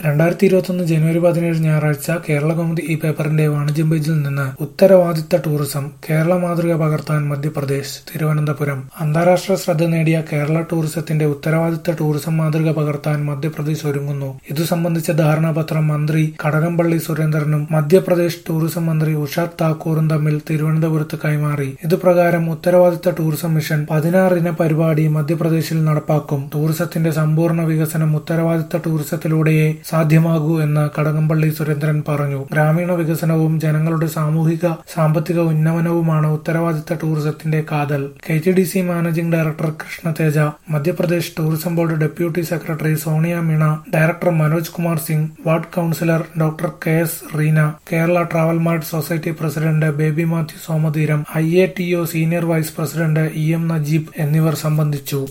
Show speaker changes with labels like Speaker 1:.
Speaker 1: രണ്ടായിരത്തി ഇരുപത്തൊന്ന് ജനുവരി പതിനേഴ് ഞായറാഴ്ച കേരളകൗമുദി ഈ പേപ്പറിന്റെ വാണിജ്യം പേജിൽ നിന്ന് ഉത്തരവാദിത്ത ടൂറിസം കേരള മാതൃക പകർത്താൻ മധ്യപ്രദേശ് തിരുവനന്തപുരം അന്താരാഷ്ട്ര ശ്രദ്ധ നേടിയ കേരള ടൂറിസത്തിന്റെ ഉത്തരവാദിത്ത ടൂറിസം മാതൃക പകർത്താൻ മധ്യപ്രദേശ് ഒരുങ്ങുന്നു ഇതു സംബന്ധിച്ച ധാരണാപത്രം മന്ത്രി കടകംപള്ളി സുരേന്ദ്രനും മധ്യപ്രദേശ് ടൂറിസം മന്ത്രി ഉഷാദ് താക്കൂറും തമ്മിൽ തിരുവനന്തപുരത്ത് കൈമാറി ഇതുപ്രകാരം ഉത്തരവാദിത്ത ടൂറിസം മിഷൻ പതിനാറിന പരിപാടി മധ്യപ്രദേശിൽ നടപ്പാക്കും ടൂറിസത്തിന്റെ സമ്പൂർണ്ണ വികസനം ഉത്തരവാദിത്ത ടൂറിസത്തിലൂടെയേ സാധ്യമാകൂ എന്ന് കടകംപള്ളി സുരേന്ദ്രൻ പറഞ്ഞു ഗ്രാമീണ വികസനവും ജനങ്ങളുടെ സാമൂഹിക സാമ്പത്തിക ഉന്നമനവുമാണ് ഉത്തരവാദിത്ത ടൂറിസത്തിന്റെ കാതൽ K T D C managing director Krishnateja Madhya Pradesh tourism board deputy secretary Sonia Meena director Manoj Kumar Singh ward councillor doctor K S Reena Kerala travel mart society president Baby Mathew Somatheeram I A T O senior vice president E M Najeeb എന്നിവർ സംബന്ധിച്ചു